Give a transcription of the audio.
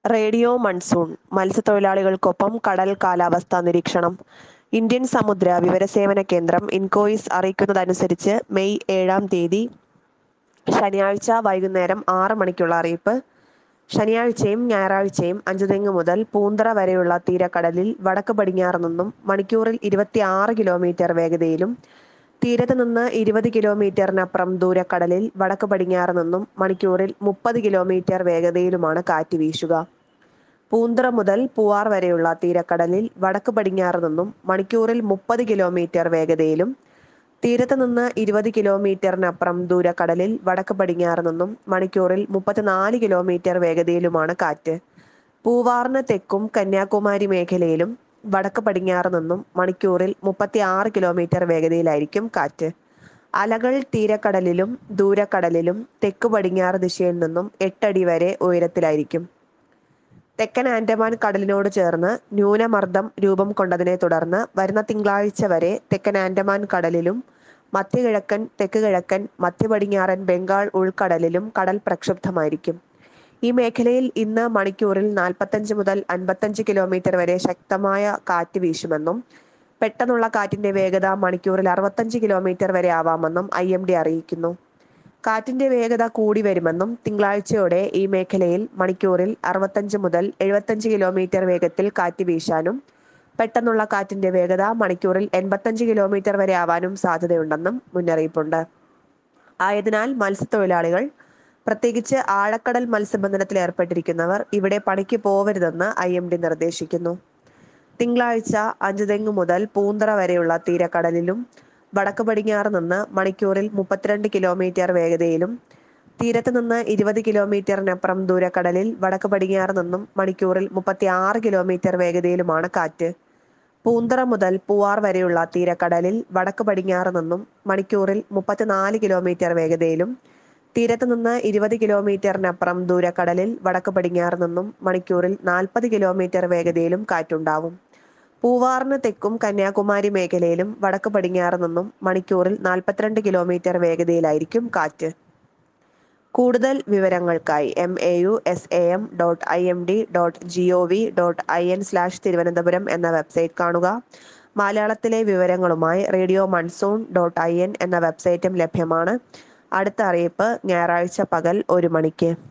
radio monsoon മത്സ്യത്തൊഴിലാളികൾക്കൊപ്പം കടൽ കാലാവസ്ഥാ നിരീക്ഷണം ഇന്ത്യൻ സമുദ്ര വിവരസേവന കേന്ദ്രം ഇൻകോയിസ് അറിയിക്കുന്നതനുസരിച്ച് മെയ് ഏഴാം തീയതി ശനിയാഴ്ച വൈകുന്നേരം ആറ് മണിക്കുള്ള അറിയിപ്പ് ശനിയാഴ്ചയും ഞായറാഴ്ചയും അഞ്ചുതെങ്ങ് മുതൽ പൂന്തറ വരെയുള്ള തീരക്കടലിൽ വടക്ക് പടിഞ്ഞാറ് നിന്നും മണിക്കൂറിൽ ഇരുപത്തിയാറ് കിലോമീറ്റർ വേഗതയിലും തീരത്ത് നിന്ന് ഇരുപത് കിലോമീറ്ററിനപ്പുറം ദൂരക്കടലിൽ വടക്ക് പടിഞ്ഞാറ് നിന്നും മണിക്കൂറിൽ മുപ്പത് കിലോമീറ്റർ വേഗതയിലുമാണ് കാറ്റ് വീശുക പൂന്തറ മുതൽ പൂവാർ വരെയുള്ള തീരക്കടലിൽ വടക്ക് പടിഞ്ഞാറ് നിന്നും മണിക്കൂറിൽ മുപ്പത് കിലോമീറ്റർ വേഗതയിലും തീരത്ത് നിന്ന് ഇരുപത് കിലോമീറ്ററിനപ്പുറം ദൂരക്കടലിൽ വടക്ക് പടിഞ്ഞാറ് നിന്നും മണിക്കൂറിൽ മുപ്പത്തിനാല് കിലോമീറ്റർ വേഗതയിലുമാണ് കാറ്റ് പൂവാറിന് തെക്കും കന്യാകുമാരി മേഖലയിലും വടക്ക് പടിഞ്ഞാറ് നിന്നും മണിക്കൂറിൽ മുപ്പത്തി ആറ് കിലോമീറ്റർ വേഗതയിലായിരിക്കും കാറ്റ് അലകൾ തീരക്കടലിലും ദൂരക്കടലിലും തെക്ക് പടിഞ്ഞാറ് ദിശയിൽ നിന്നും എട്ടടി വരെ ഉയരത്തിലായിരിക്കും തെക്കൻ ആൻഡമാൻ കടലിനോട് ചേർന്ന് ന്യൂനമർദ്ദം രൂപം കൊണ്ടതിനെ തുടർന്ന് വരുന്ന തിങ്കളാഴ്ച വരെ തെക്കൻ ആൻഡമാൻ കടലിലും മധ്യകിഴക്കൻ തെക്ക് കിഴക്കൻ മധ്യ പടിഞ്ഞാറൻ ബംഗാൾ ഉൾക്കടലിലും കടൽ പ്രക്ഷുബ്ധമായിരിക്കും ഈ മേഖലയിൽ ഇന്ന് മണിക്കൂറിൽ നാൽപ്പത്തഞ്ച് മുതൽ അൻപത്തഞ്ച് കിലോമീറ്റർ വരെ ശക്തമായ കാറ്റ് വീശുമെന്നും പെട്ടെന്നുള്ള കാറ്റിന്റെ വേഗത മണിക്കൂറിൽ അറുപത്തഞ്ച് കിലോമീറ്റർ വരെ ആവാമെന്നും ഐ എം ഡി അറിയിക്കുന്നു കാറ്റിന്റെ വേഗത കൂടി വരുമെന്നും തിങ്കളാഴ്ചയോടെ ഈ മേഖലയിൽ മണിക്കൂറിൽ അറുപത്തഞ്ച് മുതൽ എഴുപത്തഞ്ച് കിലോമീറ്റർ വേഗത്തിൽ കാറ്റ് വീശാനും പെട്ടെന്നുള്ള കാറ്റിന്റെ വേഗത മണിക്കൂറിൽ എൺപത്തഞ്ച് കിലോമീറ്റർ വരെ ആവാനും സാധ്യതയുണ്ടെന്നും മുന്നറിയിപ്പുണ്ട് ആയതിനാൽ മത്സ്യത്തൊഴിലാളികൾ പ്രത്യേകിച്ച് ആഴക്കടൽ മത്സ്യബന്ധനത്തിൽ ഏർപ്പെട്ടിരിക്കുന്നവർ ഇവിടെ പണിക്ക് പോവരുതെന്ന് ഐ എം ഡി നിർദ്ദേശിക്കുന്നു തിങ്കളാഴ്ച അഞ്ചുതെങ്ങ് മുതൽ പൂന്തറ വരെയുള്ള തീരക്കടലിലും വടക്ക് പടിഞ്ഞാറ് നിന്ന് മണിക്കൂറിൽ മുപ്പത്തിരണ്ട് കിലോമീറ്റർ വേഗതയിലും തീരത്ത് നിന്ന് ഇരുപത് കിലോമീറ്ററിനപ്പുറം ദൂരക്കടലിൽ വടക്ക് പടിഞ്ഞാറ് നിന്നും മണിക്കൂറിൽ മുപ്പത്തി ആറ് കിലോമീറ്റർ വേഗതയിലുമാണ് കാറ്റ് പൂന്തറ മുതൽ പൂവാർ വരെയുള്ള തീരക്കടലിൽ വടക്ക് പടിഞ്ഞാറ് നിന്നും മണിക്കൂറിൽ മുപ്പത്തിനാല് കിലോമീറ്റർ വേഗതയിലും തീരത്ത് നിന്ന് ഇരുപത് കിലോമീറ്ററിനപ്പുറം ദൂരക്കടലിൽ വടക്ക് പടിഞ്ഞാറ് നിന്നും മണിക്കൂറിൽ നാൽപ്പത് കിലോമീറ്റർ വേഗതയിലും കാറ്റുണ്ടാവും പൂവാറിന് തെക്കും കന്യാകുമാരി മേഖലയിലും വടക്ക് പടിഞ്ഞാറ് നിന്നും മണിക്കൂറിൽ നാൽപ്പത്തിരണ്ട് കിലോമീറ്റർ വേഗതയിലായിരിക്കും കാറ്റ് കൂടുതൽ വിവരങ്ങൾക്കായി M A U S A M dot I M D dot G O V dot I N slash Thiruvananthapuram എന്ന വെബ്സൈറ്റ് കാണുക മലയാളത്തിലെ വിവരങ്ങളുമായി radio monsoon dot I N എന്ന വെബ്സൈറ്റും ലഭ്യമാണ് അടുത്ത അറിയിപ്പ് ഞായറാഴ്ച പകൽ ഒരു മണിക്ക്